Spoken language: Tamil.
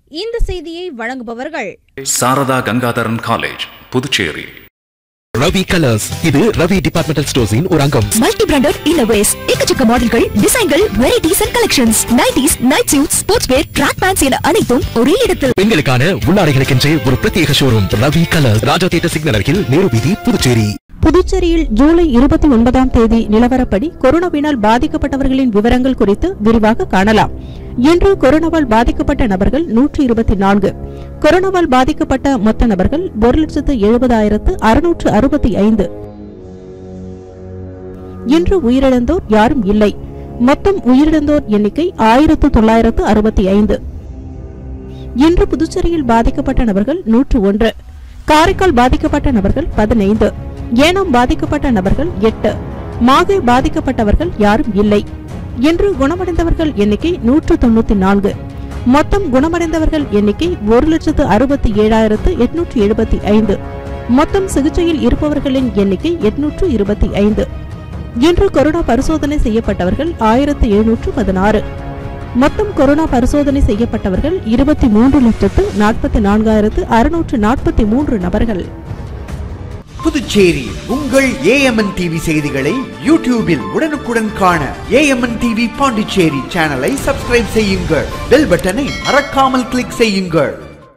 இந்த செய்தியை வழங்குபவர்கள் சாரதா கங்காதரன் காலேஜ் புதுச்சேரி ரவி கலர்ஸ் இது ரவி டிபார்ட்மெண்டல் ஸ்டோர்ஸின் ஒரு அங்கம் மல்டி பிராண்டட் இன்னோவேஸ் எக்கச்சக்க மாடல்கள் டிசைன்கள் varieties and collections nighties night suit sports wear track pants என அனைத்தும் ஒரே இடத்தில் பெண்களுக்கான உள்ளாடைகளுக்கென்றே ஒரு பிரத்யேக showroom Ravi Colours Raja theatre signal அருகில் நேரு வீதி புதுச்சேரி புதுச்சேரியில் ஜூலை இருபத்தி ஒன்பதாம் தேதி நிலவரப்படி கொரோனாவினால் பாதிக்கப்பட்டவர்களின் விவரங்கள் குறித்து விரிவாக காணலாம் இன்று கொரோனாவால் பாதிக்கப்பட்ட நபர்கள் நூற்றி இருபத்தி நான்கு கொரோனாவால் பாதிக்கப்பட்ட மொத்த நபர்கள் ஒரு லட்சத்து எழுபதாயிரத்து அறுநூற்று அறுபத்தி ஐந்து இன்று உயிரிழந்தோர் யாரும் இல்லை மொத்தம் உயிரிழந்தோர் எண்ணிக்கை ஆயிரத்து தொள்ளாயிரத்து அறுபத்தி ஐந்து இன்று புதுச்சேரியில் பாதிக்கப்பட்ட நபர்கள் நூற்று ஒன்று காரைக்கால் பாதிக்கப்பட்ட நபர்கள் பதினைந்து ஏனாம் பாதிக்கப்பட்ட நபர்கள் எட்டு மாகே பாதிக்கப்பட்டவர்கள் யாரும் இல்லை இன்று குணமடைந்தவர்கள் எண்ணிக்கை நூற்று தொண்ணூத்தி நான்கு மொத்தம் குணமடைந்தவர்கள் எண்ணிக்கை ஒரு லட்சத்து அறுபத்தி ஏழாயிரத்து எட்நூற்று எழுபத்தி ஐந்து மொத்தம் சிகிச்சையில் இருப்பவர்களின் எண்ணிக்கை எட்நூற்று இருபத்தி ஐந்து இன்று கொரோனா பரிசோதனை செய்யப்பட்டவர்கள் ஆயிரத்து எழுநூற்று பதினாறு மொத்தம் கொரோனா பரிசோதனை செய்யப்பட்டவர்கள் இருபத்தி மூன்று லட்சத்து நாற்பத்தி நான்காயிரத்து அறுநூற்று நாற்பத்தி மூன்று நபர்கள் புதுச்சேரி உங்கள் ஏஎம்என் டிவி செய்திகளை யூடியூபில் உடனுக்குடன் காண ஏஎம்என் டிவி பாண்டிச்சேரி சேனலை சப்ஸ்கிரைப் செய்யுங்கள் பெல் பட்டனை மறக்காமல் கிளிக் செய்யுங்கள்